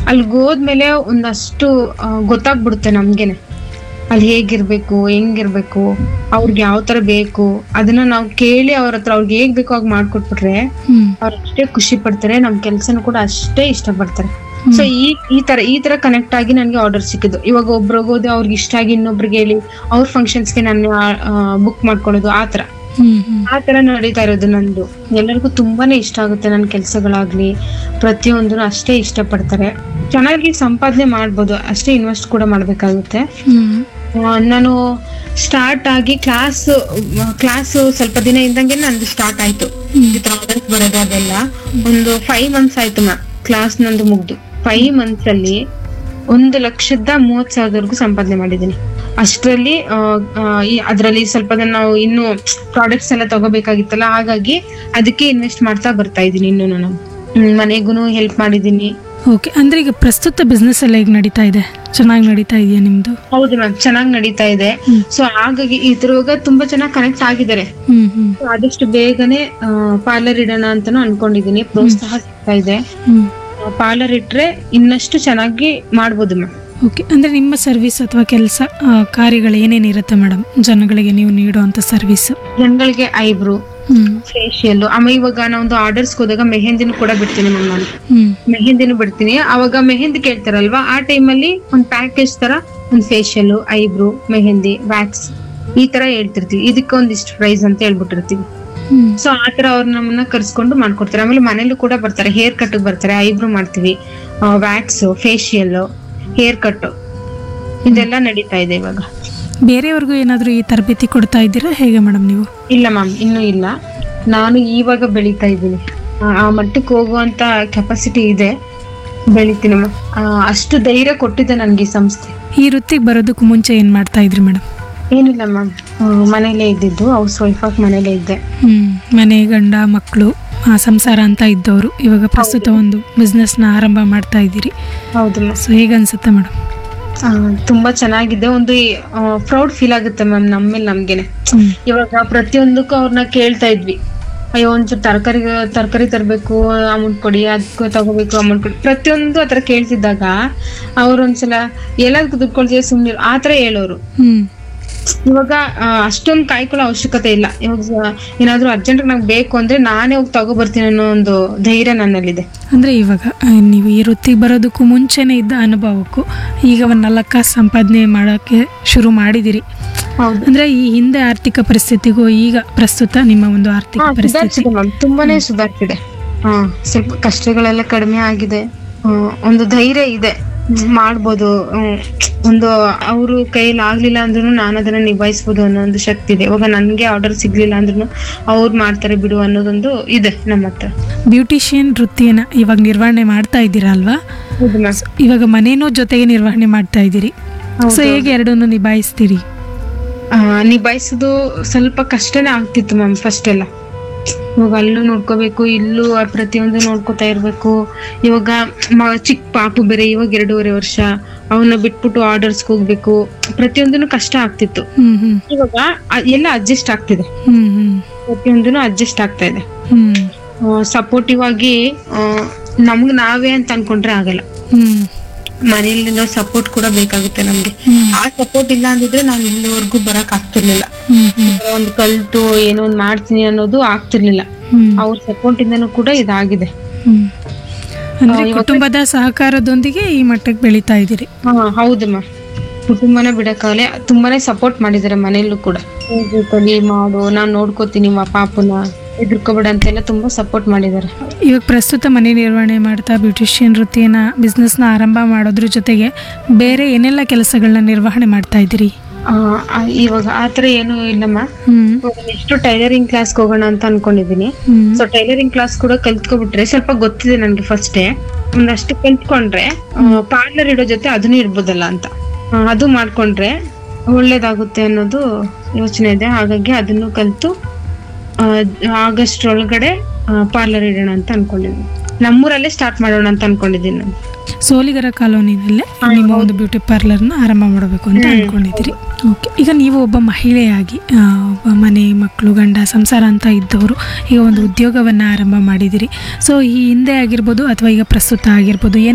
ಅಲ್ಲಿ ಹೋದ್ಮೇಲೆ ಒಂದಷ್ಟು ಆ, ಗೊತ್ತಾಗ್ಬಿಡುತ್ತೆ ನಮ್ಗೆನೆ ಅಲ್ಲಿ ಹೇಗಿರ್ಬೇಕು ಹೆಂಗಿರ್ಬೇಕು ಅವ್ರಿಗೆ ಯಾವ ತರ ಬೇಕು ಅದನ್ನ ನಾವು ಕೇಳಿ ಅವ್ರ ಹತ್ರ ಅವ್ರಿಗೆ ಹೇಗ್ ಬೇಕೋ ಹಾಗೆ ಮಾಡ್ಕೊಟ್ಬಿಟ್ರೆ ಹ್ಮ್ ಅವ್ರು ಅಷ್ಟೇ ಖುಷಿ ಪಡ್ತಾರೆ ನಮ್ ಕೆಲ್ಸನೂ ಕೂಡ ಅಷ್ಟೇ ಇಷ್ಟಪಡ್ತಾರೆ ಸೊ ಈ ಈ ತರ ಈ ತರ ಕನೆಕ್ಟ್ ಆಗಿ ನನ್ಗೆ ಆರ್ಡರ್ ಸಿಕ್ಕಿದ್ದು ಇವಾಗ ಒಬ್ರಿಗೆ ಹೋದೆ ಅವ್ರಿಗೆ ಇಷ್ಟ ಆಗಿ ಇನ್ನೊಬ್ರಿಗೆ ಹೇಳಿ ಅವ್ರ ಫಂಕ್ಷನ್ಸ್ಗೆ ನಾನು ಬುಕ್ ಮಾಡ್ಕೊಳ್ಳೋದು ಆ ತರ ಹ್ಮ್ ಹ್ಮ್ ಆ ತರ ನಡೀತಾ ಇರೋದು ನಂದು ಎಲ್ಲರಿಗೂ ತುಂಬಾನೇ ಇಷ್ಟ ಆಗುತ್ತೆ ನನ್ನ ಕೆಲ್ಸಗಳಾಗ್ಲಿ ಪ್ರತಿಯೊಂದನ್ನು ಅಷ್ಟೇ ಇಷ್ಟಪಡ್ತಾರೆ ಚೆನ್ನಾಗಿ ಸಂಪಾದನೆ ಮಾಡ್ಬೋದು ಅಷ್ಟೇ ಇನ್ವೆಸ್ಟ್ ಕೂಡ ಮಾಡ್ಬೇಕಾಗುತ್ತೆ ಹ್ಮ್ ಆ, ನಾನು ಸ್ಟಾರ್ಟ್ ಆಗಿ ಕ್ಲಾಸ್ ಕ್ಲಾಸ್ ಸ್ವಲ್ಪ ದಿನ ಇದ್ದಂಗೆ ನಂದು ಸ್ಟಾರ್ಟ್ ಆಯ್ತು ಈ ತರ ಆರ್ಡರ್ಸ್ ಬರೋದು ಅದೆಲ್ಲ ಒಂದು ಫೈವ್ ಮಂತ್ಸ್ ಆಯ್ತು ಮಾ ಕ್ಲಾಸ್ ನಂದು ಮುಗ್ದು ಫೈವ್ ಮಂತ್ಸ್ ಅಲ್ಲಿ ಒಂದು ಲಕ್ಷದ ಮೂವತ್ ಸಾವಿರದವರೆಗೂ ಸಂಪಾದನೆ ಮಾಡಿದ್ದೀನಿ ಅಷ್ಟರಲ್ಲಿ ಅದರಲ್ಲಿ ಸ್ವಲ್ಪ ದಿನ ನಾವು ಇನ್ನು ಪ್ರಾಡಕ್ಟ್ಸ್ ಎಲ್ಲ ತಗೋಬೇಕಾಗಿತ್ತಲ್ಲ ಹಾಗಾಗಿ ಅದಕ್ಕೆ ಇನ್ವೆಸ್ಟ್ ಮಾಡ್ತಾ ಬರ್ತಾ ಇದ್ದೀನಿ ಇನ್ನೂ ನಾನು ಹ್ಮ್, ಮನೆಗೂನು ಹೆಲ್ಪ್ ಮಾಡಿದ್ದೀನಿ ಓಕೆ ಅಂದ್ರೆ ಈಗ ಪ್ರಸ್ತುತ ಬಿಸ್ನೆಸ್ ಎಲ್ಲ ಈಗ ನಡೀತಾ ಇದೆ ಚೆನ್ನಾಗಿ ನಡೀತಾ ಇದೆಯಾ ನಿಮ್ದು ಹೌದು ಮ್ಯಾಮ್ ಚೆನ್ನಾಗಿ ನಡೀತಾ ಇದೆ ಹ್ಮ್. ಸೊ ಹಾಗಾಗಿ ಇದ್ರೊಳಗ ತುಂಬಾ ಚೆನ್ನಾಗಿ ಕನೆಕ್ಟ್ ಆಗಿದ್ದಾರೆ ಹ್ಮ್ ಹ್ಮ್ So, ಆದಷ್ಟು ಬೇಗನೆ ಪಾರ್ಲರ್ ಇಡೋಣ ಅಂತಾನು ಅನ್ಕೊಂಡಿದೀನಿ ಪ್ರೋತ್ಸಾಹ ಸಿಗ್ತಾ ಇದೆ ಹ್ಮ್ ಪಾರ್ಲರ್ ಇಟ್ರೆ ಇನ್ನಷ್ಟು ಚೆನ್ನಾಗಿ ಮಾಡ್ಬೋದು ಮ್ಯಾಮ್ ಓಕೆ ಅಂದ್ರೆ ನಿಮ್ಮ ಸರ್ವಿಸ್ ಅಥವಾ ಕೆಲಸ ಕಾರ್ಯಗಳು ಏನೇನಿರುತ್ತೆ ಮೇಡಮ್ ಜನಗಳಿಗೆ ನೀವು ನೀಡುವಂತ ಸರ್ವಿಸ್ ಜನಗಳಿಗೆ ಐಬ್ರೋ ಹ್ಮ್ ಫೇಶಿಯಲ್ ಆಮೇಲೆ ಇವಾಗ ನಾವೊಂದು ಆರ್ಡರ್ಸ್ ಹೋದಾಗ ಮೆಹಂದಿನ ಕೂಡ ಬಿಡ್ತೀನಿ ಮ್ಯಾಮ್ ನಾನು ಹ್ಮ್ ಮೆಹಂದಿನೂ ಬಿಡ್ತೀನಿ ಅವಾಗ ಮೆಹಂದಿ ಕೇಳ್ತಾರಲ್ವಾ ಆ ಟೈಮಲ್ಲಿ ಒಂದು ಪ್ಯಾಕೇಜ್ ತರ ಒಂದು ಫೇಶಿಯಲ್ ಐಬ್ರೋ ಮೆಹಂದಿ ವ್ಯಾಕ್ಸ್ ಈ ತರ ಹೇಳ್ತಿರ್ತೀವಿ ಇದಕ್ಕೆ ಒಂದಿಷ್ಟು ಪ್ರೈಸ್ ಅಂತ ಹೇಳ್ಬಿಟ್ಟಿರ್ತೀವಿ ಹ್ಮ್ ಸೊ ಆ ತರ ಅವ್ರು ನಮ್ಮನ್ನ ಕರ್ಸ್ಕೊಂಡು ಮಾಡ್ಕೊಡ್ತಾರೆ ಆಮೇಲೆ ಮನೇಲೂ ಕೂಡ ಬರ್ತಾರೆ ಹೇರ್ ಕಟ್ ಬರ್ತಾರೆ ಐಬ್ರೋ ಮಾಡ್ತೀವಿ ವ್ಯಾಕ್ಸ್ ಫೇಶಿಯಲ್ ಹೇರ್ ಕಟ್ ಇದೆಲ್ಲ ನಡೀತಾ ಇದೆ ಇವಾಗ ಬೇರೆಯವ್ರಿಗೂ ಏನಾದರೂ ಈ ತರಬೇತಿ ಕೊಡ್ತಾ ಇದ್ದೀರಾ ಹೇಗೆ ಮೇಡಮ್ ನೀವು ಇಲ್ಲ ಮ್ಯಾಮ್ ಇನ್ನೂ ಇಲ್ಲ ನಾನು ಇವಾಗ ಬೆಳೀತಾ ಇದ್ದೀನಿ ಆ- ಆ ಮಟ್ಟಕ್ಕೆ ಹೋಗುವಂತ ಕೆಪಾಸಿಟಿ ಇದೆ ಬೆಳಿತೀನಿ ಮ್ಯಾಮ್ ಅಷ್ಟು ಧೈರ್ಯ ಕೊಟ್ಟಿದೆ ನನ್ಗೆ ಈ ಸಂಸ್ಥೆ ಈ ವೃತ್ತಿಗೆ ಬರೋದಕ್ಕೂ ಮುಂಚೆ ಏನು ಮಾಡ್ತಾ ಇದ್ರಿ ಮೇಡಮ್ ಏನಿಲ್ಲ ಮ್ಯಾಮ್ ಮನೇಲೇ ಇದ್ದಿದ್ದು ಹೌಸ್ ವೈಫ್ ಆಗಿ ಮನೇಲೇ ಇದ್ದೆ ಹ್ಮ್ ಮನೆ ಗಂಡ ಮಕ್ಕಳು ಸಂಸಾರ ಅಂತ ಇದ್ದವರು ಇವಾಗ ಪ್ರಸ್ತುತ ಒಂದು ಬಿಸ್ನೆಸ್ನ ಆರಂಭ ಮಾಡ್ತಾ ಇದ್ದೀರಿ ಹೌದು ಮ್ಯಾಮ್ ಸೊ ಹೇಗೆ ಅನ್ಸುತ್ತೆ ಮೇಡಮ್ ಆ, ತುಂಬಾ ಚೆನ್ನಾಗಿದೆ ಒಂದು ಪ್ರೌಡ್ ಫೀಲ್ ಆಗುತ್ತೆ ಮ್ಯಾಮ್ ನಮ್ಮೇಲೆ ನಮ್ಗೆನೆ ಹ್ಮ್ ಇವಾಗ ಪ್ರತಿಯೊಂದಕ್ಕೂ ಅವ್ರನ್ನ ಕೇಳ್ತಾ ಇದ್ವಿ ಅಯ್ಯೋ ಒಂಚೂರು ತರಕಾರಿ ತರಕಾರಿ ತರಬೇಕು ಅಮೌಂಟ್ ಕೊಡಿ ಅದಕ್ಕೆ ತಗೋಬೇಕು ಅಮೌಂಟ್ ಕೊಡಿ ಪ್ರತಿಯೊಂದು ಆತರ ಕೇಳ್ತಿದ್ದಾಗ ಅವ್ರು ಒಂದ್ಸಲ ಎಲ್ಲದಕ್ಕೂ ದುಡ್ಡು ಕೊಡ್ತೀವಿ ಸುಮ್ನಿರು ಆ ತರ ಹೇಳೋರು ಹ್ಮ್ ಇವಾಗ ಅಷ್ಟೊಂದು ಕಾಯ್ಕೊಳ್ಳೋ ಅವಶ್ಯಕತೆ ಇಲ್ಲ ಇವಾಗ ಸ- ಏನಾದ್ರೂ ಅರ್ಜೆಂಟ್ ನಂಗೆ ಬೇಕು ಅಂದ್ರೆ ನಾನೇ ಹೋಗಿ ತಗೋಬರ್ತೀನಿ ಅನ್ನೋ ಒಂದು ಧೈರ್ಯ ನನ್ನಲ್ಲಿದೆ ಅಂದ್ರೆ ಇವಾಗ ಆ, ನೀವು ಈ ವೃತ್ತಿಗೆ ಬರೋದಕ್ಕೂ ಮುಂಚೆನೇ ಇದ್ದ ಅನುಭವಕ್ಕೂ ಈಗ ಒಂದು ನಾಲ್ಕು ಕಾಸು ಸಂಪಾದನೆ ಮಾಡೋಕ್ಕೆ ಶುರು ಮಾಡಿದಿರಿ ಹೌದು ಅಂದ್ರೆ ಈ ಹಿಂದೆ ಆರ್ಥಿಕ ಪರಿಸ್ಥಿತಿಗೂ ಈಗ ಪ್ರಸ್ತುತ ನಿಮ್ಮ ಒಂದು ಆರ್ಥಿಕ ಹಾ, ಪರಿಸ್ಥಿತಿ ಸುಧಾರ್ಸಿದೆ ಮ್ಯಾಮ್ ತುಂಬಾನೇ ಸುಧಾರಿಸಿದೆ ಹಾ ಸ್ವಲ್ಪ ಕಷ್ಟಗಳೆಲ್ಲ ಕಡಿಮೆ ಆಗಿದೆ ಆ, ಒಂದು ಧೈರ್ಯ ಇದೆ ಹ್ಮ್, ಮಾಡ್ಬೋದು ಹ್ಮ್, ಒಂದು ಅವರು ಕೈಯಲ್ಲಿ ಆಗ್ಲಿಲ್ಲ ಅಂದ್ರೂ ನಾನು ಅದನ್ನ ನಿಭಾಯಿಸ್ಬೋದು ಅನ್ನೋ ಒಂದು ಶಕ್ತಿ ಇದೆ ಇವಾಗ ನನ್ಗೆ ಆರ್ಡರ್ ಸಿಗ್ಲಿಲ್ಲ ಅಂದ್ರೂ ಅವ್ರು ಮಾಡ್ತಾರೆ ಬಿಡು ಅನ್ನೋದೊಂದು ಇದೆ ನಮ್ಮ ಹತ್ರ ಬ್ಯೂಟಿಷಿಯನ್ ವೃತ್ತಿಯನ್ನ ಇವಾಗ ನಿರ್ವಹಣೆ ಮಾಡ್ತಾ ಇದ್ದೀರಾ ಅಲ್ವಾ ಹೌದು ಮ್ಯಾಮ್ ಇವಾಗ ಮನೇನೂ ಜೊತೆಗೆ ನಿರ್ವಹಣೆ ಮಾಡ್ತಾ ಇದ್ದೀರಿ ಸೊ ಹೇಗೆ ಎರಡನ್ನೂ ನಿಭಾಯಿಸ್ತೀರಿ ನಿಭಾಯಿಸೋದು ಸ್ವಲ್ಪ ಕಷ್ಟನೇ ಆಗ್ತಿತ್ತು ಮ್ಯಾಮ್ ಫಸ್ಟ್ ಎಲ್ಲ ಇವಾಗ ಅಲ್ಲೂ ನೋಡ್ಕೋಬೇಕು ಇಲ್ಲೂ ಆ ಪ್ರತಿಯೊಂದು ನೋಡ್ಕೋತಾ ಇರ್ಬೇಕು ಇವಾಗ ಮ- ಚಿಕ್ಕ ಪಾಪು ಬೇರೆ ಇವಾಗ ಎರಡೂವರೆ ವರ್ಷ ಅವನ್ನ ಬಿಟ್ಬಿಟ್ಟು ಆರ್ಡರ್ಸ್ ಹೋಗ್ಬೇಕು ಪ್ರತಿಯೊಂದನು ಕಷ್ಟ ಆಗ್ತಿತ್ತು ಹ್ಮ್ ಹ್ಮ್ ಇವಾಗ ಅ- ಎಲ್ಲ ಅಡ್ಜಸ್ಟ್ ಆಗ್ತಿದೆ ಹ್ಮ್ ಹ್ಮ್ ಪ್ರತಿಯೊಂದನು ಅಡ್ಜಸ್ಟ್ ಆಗ್ತಾ ಇದೆ ಹ್ಮ್ ಸಪೋರ್ಟಿವ್ ಆಗಿ ಆ, ನಮ್ಗ್ ನಾವೇ ಅಂತ ಅನ್ಕೊಂಡ್ರೆ ಆಗಲ್ಲ ಹ್ಮ್ ಮನೆಯಲ್ಲಿರೋ ಸಪೋರ್ಟ್ ಕೂಡ ಬೇಕಾಗುತ್ತೆ ನಮ್ಗೆ ಹ್ಮ್ ಆ ಸಪೋರ್ಟ್ ಇಲ್ಲ ಅಂದಿದ್ರೆ ನಾನು ಇಲ್ಲಿವರೆಗೂ ಬರಕ್ ಆಗ್ತಿರ್ಲಿಲ್ಲ ಹ್ಮ್ ಹ್ಮ್ ಒಂದು ಕಲ್ತು ಏನೋ ಒಂದ್ ಮಾಡ್ತೀನಿ ಅನ್ನೋದು ಆಗ್ತಿರ್ಲಿಲ್ಲ ಹ್ಮ್ ಅವ್ರ ಸಪೋರ್ಟ್ ಇಂದನೂ ಕೂಡ ಇದಾಗಿದೆ ಹ್ಮ್ ಅಂದ್ರೆ ಆ, ಇವಾಗ- ಕುಟುಂಬದ ಸಹಕಾರದೊಂದಿಗೆ ಈ ಮಟ್ಟಕ್ಕೆ ಬೆಳೀತಾ ಇದ್ದೀರಿ ಹಾ ಹೌದು ಮಾ ಕುಟುಂಬನ ಬಿಡಕ್ಕಾಗಲೆ ತುಂಬಾನೇ ಸಪೋರ್ಟ್ ಮಾಡಿದ್ದಾರೆ ಮನೆಯಲ್ಲೂ ಕೂಡ ಹೋಗು ಕಲಿ ಮಾಡು ನಾನ್ ನೋಡ್ಕೋತೀನಿ ಮಾ ಪಾಪುನ ಹೆದರ್ಕೋಬೇಡ ಅಂತೆಲ್ಲ ತುಂಬಾ ಸಪೋರ್ಟ್ ಮಾಡಿದ್ದಾರೆ ಇವಾಗ ಪ್ರಸ್ತುತ ಮನೆ ನಿರ್ವಹಣೆ ಮಾಡ್ತಾ ಬ್ಯೂಟಿಷಿಯನ್ ವೃತ್ತಿಯನ್ನ ಬಿಸ್ನೆಸ್ನ ಆರಂಭ ಮಾಡೋದ್ರ ಜೊತೆಗೆ ಬೇರೆ ಏನೆಲ್ಲ ಕೆಲಸಗಳನ್ನ ನಿರ್ವಹಣೆ ಮಾಡ್ತಾ ಇದ್ದೀರಿ ಆ, ಆ, ಇವಾಗ ಆತರ ಏನು ಇಲ್ಲಮ್ಮ ಹ್ಮ್ ಎಷ್ಟು ಟೈಲರಿಂಗ್ ಕ್ಲಾಸ್ಗೆ ಹೋಗೋಣ ಅಂತ ಅನ್ಕೊಂಡಿದೀನಿ ಹ್ಮ್ ಸೊ ಟೈಲರಿಂಗ್ ಕ್ಲಾಸ್ ಕೂಡ ಕಲ್ತ್ಕೊಬಿಟ್ರೆ ಸ್ವಲ್ಪ ಗೊತ್ತಿದೆ ನನ್ಗೆ ಫಸ್ಟೇ ಒಂದಷ್ಟು ಕಲ್ತ್ಕೊಂಡ್ರೆ ಪಾರ್ಲರ್ ಇಡೋ ಜೊತೆ ಅದನ್ನು ಇಡ್ಬೋದಲ್ಲ ಅಂತ ಆ, ಅದು ಮಾಡ್ಕೊಂಡ್ರೆ ಒಳ್ಳೇದಾಗುತ್ತೆ ಅನ್ನೋದು ಯೋಚನೆ ಇದೆ ಹಾಗಾಗಿ ಅದನ್ನು ಕಲ್ತು ಆಗಸ್ಟ್ ಒಳಗಡೆ ಪಾರ್ಲರ್ ಇಡೋಣ ಅಂತ ಅನ್ಕೊಂಡಿದ್ದೀನಿ ನಮ್ಮೂರಲ್ಲೇ ಸ್ಟಾರ್ಟ್ ಮಾಡೋಣ ಅಂತ ಅನ್ಕೊಂಡಿದ್ದೀನಿ ನಾನು ಸೋಲಿಗರ ಕಾಲೋನಿನಲ್ಲೇ ನಿಮ್ಮ ಒಂದು ಬ್ಯೂಟಿ ಪಾರ್ಲರ್ನ ಆರಂಭ ಮಾಡಬೇಕು ಅಂತ ಅನ್ಕೊಂಡಿದ್ದೀರಿ ಓಕೆ ಈಗ ನೀವು ಒಬ್ಬ ಮಹಿಳೆಯಾಗಿ ಆ, ಒಬ್ಬ ಮನೆ ಮಕ್ಕಳು ಗಂಡ ಸಂಸಾರ ಅಂತ ಇದ್ದವರು ಈಗ ಒಂದು ಉದ್ಯೋಗವನ್ನು ಆರಂಭ ಮಾಡಿದ್ದೀರಿ ಸೊ ಈ ಹಿಂದೆ ಆಗಿರ್ಬೋದು ಅಥವಾ ಈಗ ಪ್ರಸ್ತುತ ಆಗಿರ್ಬೋದು